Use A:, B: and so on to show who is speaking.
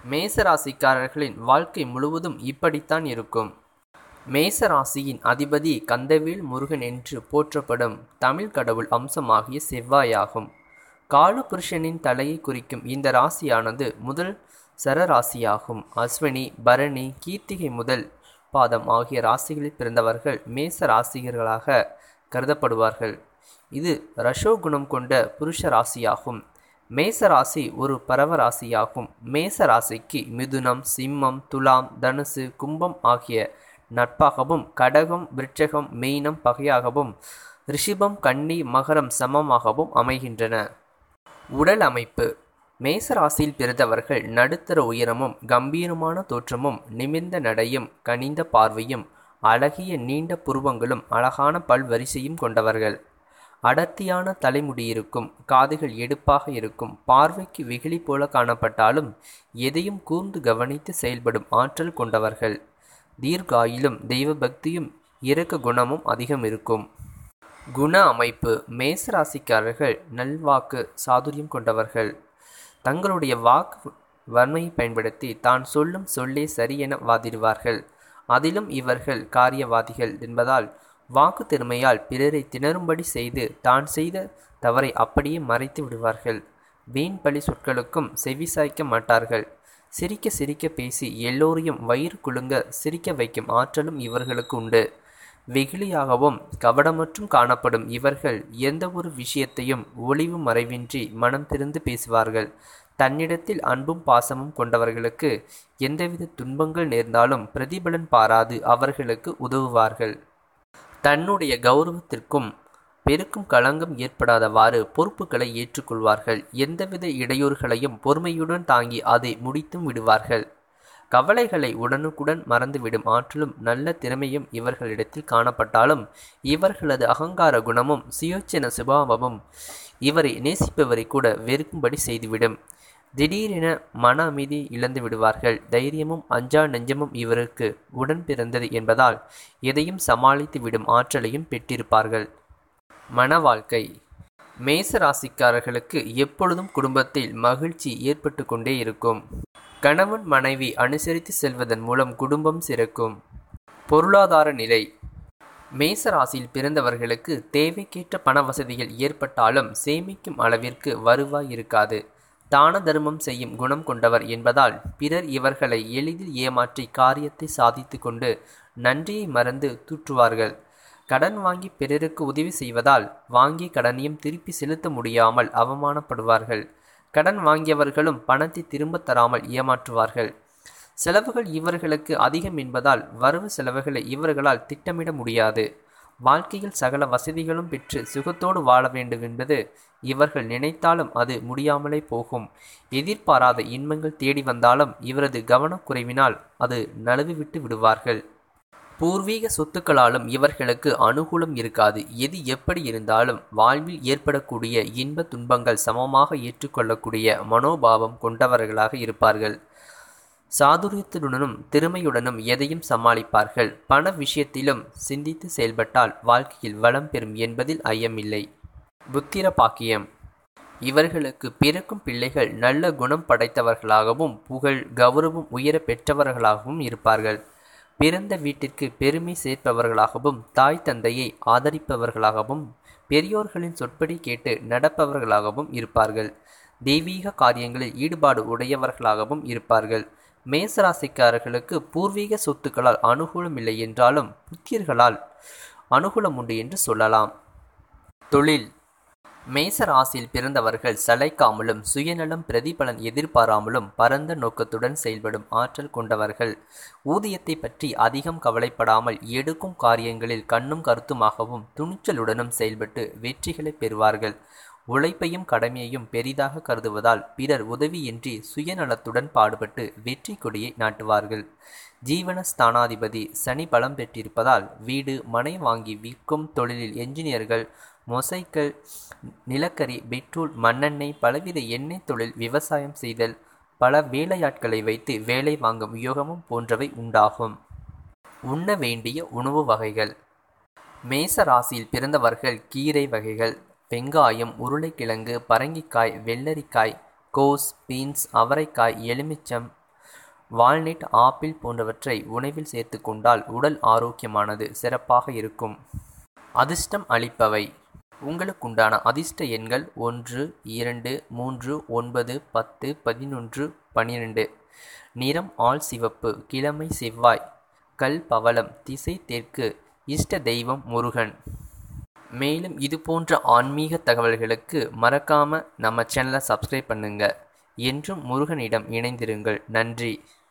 A: மேச ராசிக்காரர்களின் வாழ்க்கை முழுவதும் இப்படித்தான் இருக்கும் மேச ராசியின் அதிபதி கந்தவேல் முருகன் என்று போற்றப்படும் தமிழ் கடவுள் அம்சமாகிய செவ்வாயாகும் காலபுருஷனின் தலையை குறிக்கும் இந்த ராசியானது முதல் சரராசியாகும் அஸ்வினி பரணி கீர்த்திகை முதல் பாதம் ஆகிய ராசிகளில் பிறந்தவர்கள் மேச ராசிகர்களாக கருதப்படுவார்கள் இது ரஷோகுணம் கொண்ட புருஷ ராசியாகும் மேச ராசி ஒரு பரவ ராசியாகும் மேச ராசிக்கு மிதுனம் சிம்மம் துலாம் தனுசு கும்பம் ஆகிய நட்பாகவும் கடகம் விருட்சகம் மீனம் பகையாகவும் ரிஷிபம் கன்னி மகரம் சமமாகவும் அமைகின்றன உடல் அமைப்பு மேச ராசியில் பிறந்தவர்கள் நடுத்தர உயரமும் கம்பீரமான தோற்றமும் நிமிர்ந்த நடையும் கனிந்த பார்வையும் அழகிய நீண்ட புருவங்களும் அழகான பல்வரிசையும் கொண்டவர்கள் அடர்த்தியான தலைமுடி இருக்கும் காதுகள் எடுப்பாக இருக்கும் பார்வைக்கு வெகுளி போல காணப்பட்டாலும் எதையும் கூர்ந்து கவனித்து செயல்படும் ஆற்றல் கொண்டவர்கள் தீர்காயிலும் தெய்வ பக்தியும் இரக்க குணமும் அதிகம் இருக்கும் குண அமைப்பு மேச ராசிக்காரர்கள் நல்வாக்கு சாதுரியம் கொண்டவர்கள் தங்களுடைய வாக்கு வன்மையை பயன்படுத்தி தான் சொல்லும் சொல்லே சரி என வாதிடுவார்கள் அதிலும் இவர்கள் காரியவாதிகள் என்பதால் வாக்கு திறமையால் பிறரை திணறும்படி செய்து தான் செய்த தவறை அப்படியே மறைத்து விடுவார்கள் வீண் பழி சொற்களுக்கும் செவிசாய்க்க மாட்டார்கள் சிரிக்க சிரிக்க பேசி எல்லோரையும் வயிறு குலுங்க சிரிக்க வைக்கும் ஆற்றலும் இவர்களுக்கு உண்டு வெகுளியாகவும் கவடமற்றும் காணப்படும் இவர்கள் எந்த ஒரு விஷயத்தையும் ஒளிவு மறைவின்றி மனம் திறந்து பேசுவார்கள் தன்னிடத்தில் அன்பும் பாசமும் கொண்டவர்களுக்கு எந்தவித துன்பங்கள் நேர்ந்தாலும் பிரதிபலன் பாராது அவர்களுக்கு உதவுவார்கள் தன்னுடைய கௌரவத்திற்கும் பெருக்கும் களங்கம் ஏற்படாதவாறு பொறுப்புகளை ஏற்றுக்கொள்வார்கள் எந்தவித இடையூறுகளையும் பொறுமையுடன் தாங்கி அதை முடித்தும் விடுவார்கள் கவலைகளை உடனுக்குடன் மறந்துவிடும் ஆற்றலும் நல்ல திறமையும் இவர்களிடத்தில் காணப்பட்டாலும் இவர்களது அகங்கார குணமும் சுயோச்சன சுபாவமும் இவரை நேசிப்பவரை கூட வெறுக்கும்படி செய்துவிடும் திடீரென மன அமைதி இழந்து விடுவார்கள் தைரியமும் அஞ்சா நெஞ்சமும் இவருக்கு உடன் பிறந்தது என்பதால் எதையும் சமாளித்து விடும் ஆற்றலையும் பெற்றிருப்பார்கள் மன வாழ்க்கை மேச ராசிக்காரர்களுக்கு எப்பொழுதும் குடும்பத்தில் மகிழ்ச்சி ஏற்பட்டு கொண்டே இருக்கும் கணவன் மனைவி அனுசரித்து செல்வதன் மூலம் குடும்பம் சிறக்கும் பொருளாதார நிலை மேச ராசியில் பிறந்தவர்களுக்கு தேவைக்கேற்ற பண வசதிகள் ஏற்பட்டாலும் சேமிக்கும் அளவிற்கு வருவாய் இருக்காது தான தர்மம் செய்யும் குணம் கொண்டவர் என்பதால் பிறர் இவர்களை எளிதில் ஏமாற்றி காரியத்தை சாதித்து கொண்டு நன்றியை மறந்து தூற்றுவார்கள் கடன் வாங்கி பிறருக்கு உதவி செய்வதால் வாங்கிய கடனையும் திருப்பி செலுத்த முடியாமல் அவமானப்படுவார்கள் கடன் வாங்கியவர்களும் பணத்தை திரும்ப தராமல் ஏமாற்றுவார்கள் செலவுகள் இவர்களுக்கு அதிகம் என்பதால் வரவு செலவுகளை இவர்களால் திட்டமிட முடியாது வாழ்க்கையில் சகல வசதிகளும் பெற்று சுகத்தோடு வாழ வேண்டும் என்பது இவர்கள் நினைத்தாலும் அது முடியாமலே போகும் எதிர்பாராத இன்பங்கள் தேடி வந்தாலும் இவரது கவனக்குறைவினால் அது நழுவிவிட்டு விடுவார்கள் பூர்வீக சொத்துக்களாலும் இவர்களுக்கு அனுகூலம் இருக்காது எது எப்படி இருந்தாலும் வாழ்வில் ஏற்படக்கூடிய இன்ப துன்பங்கள் சமமாக ஏற்றுக்கொள்ளக்கூடிய மனோபாவம் கொண்டவர்களாக இருப்பார்கள் சாதுரியத்துடனும் திறமையுடனும் எதையும் சமாளிப்பார்கள் பண விஷயத்திலும் சிந்தித்து செயல்பட்டால் வாழ்க்கையில் வளம் பெறும் என்பதில் ஐயமில்லை புத்திர பாக்கியம் இவர்களுக்கு பிறக்கும் பிள்ளைகள் நல்ல குணம் படைத்தவர்களாகவும் புகழ் கௌரவம் உயர பெற்றவர்களாகவும் இருப்பார்கள் பிறந்த வீட்டிற்கு பெருமை சேர்ப்பவர்களாகவும் தாய் தந்தையை ஆதரிப்பவர்களாகவும் பெரியோர்களின் சொற்படி கேட்டு நடப்பவர்களாகவும் இருப்பார்கள் தெய்வீக காரியங்களில் ஈடுபாடு உடையவர்களாகவும் இருப்பார்கள் மேசராசிக்காரர்களுக்கு பூர்வீக சொத்துக்களால் அனுகூலம் இல்லை என்றாலும் புத்தியர்களால் அனுகூலம் உண்டு என்று சொல்லலாம் தொழில் மேச ராசியில் பிறந்தவர்கள் சளைக்காமலும் சுயநலம் பிரதிபலன் எதிர்பாராமலும் பரந்த நோக்கத்துடன் செயல்படும் ஆற்றல் கொண்டவர்கள் ஊதியத்தை பற்றி அதிகம் கவலைப்படாமல் எடுக்கும் காரியங்களில் கண்ணும் கருத்துமாகவும் துணிச்சலுடனும் செயல்பட்டு வெற்றிகளை பெறுவார்கள் உழைப்பையும் கடமையையும் பெரிதாக கருதுவதால் பிறர் உதவியின்றி சுயநலத்துடன் பாடுபட்டு வெற்றி கொடியை நாட்டுவார்கள் ஜீவன ஸ்தானாதிபதி சனி பலம் பெற்றிருப்பதால் வீடு மனை வாங்கி விற்கும் தொழிலில் என்ஜினியர்கள் மொசைக்கள் நிலக்கரி பெட்ரோல் மண்ணெண்ணெய் பலவித எண்ணெய் தொழில் விவசாயம் செய்தல் பல வேலையாட்களை வைத்து வேலை வாங்கும் யோகமும் போன்றவை உண்டாகும் உண்ண வேண்டிய உணவு வகைகள் மேச ராசியில் பிறந்தவர்கள் கீரை வகைகள் வெங்காயம் உருளைக்கிழங்கு பரங்கிக்காய் வெள்ளரிக்காய் கோஸ் பீன்ஸ் அவரைக்காய் எலுமிச்சம் வால்நட் ஆப்பிள் போன்றவற்றை உணவில் சேர்த்து கொண்டால் உடல் ஆரோக்கியமானது சிறப்பாக இருக்கும் அதிர்ஷ்டம் அளிப்பவை உங்களுக்குண்டான அதிர்ஷ்ட எண்கள் ஒன்று இரண்டு மூன்று ஒன்பது பத்து பதினொன்று பனிரெண்டு நிறம் ஆள் சிவப்பு கிழமை செவ்வாய் கல் பவளம் திசை தெற்கு இஷ்ட தெய்வம் முருகன் மேலும் இது போன்ற ஆன்மீக தகவல்களுக்கு மறக்காம நம்ம சேனலை சப்ஸ்கிரைப் பண்ணுங்க என்றும் முருகனிடம் இணைந்திருங்கள் நன்றி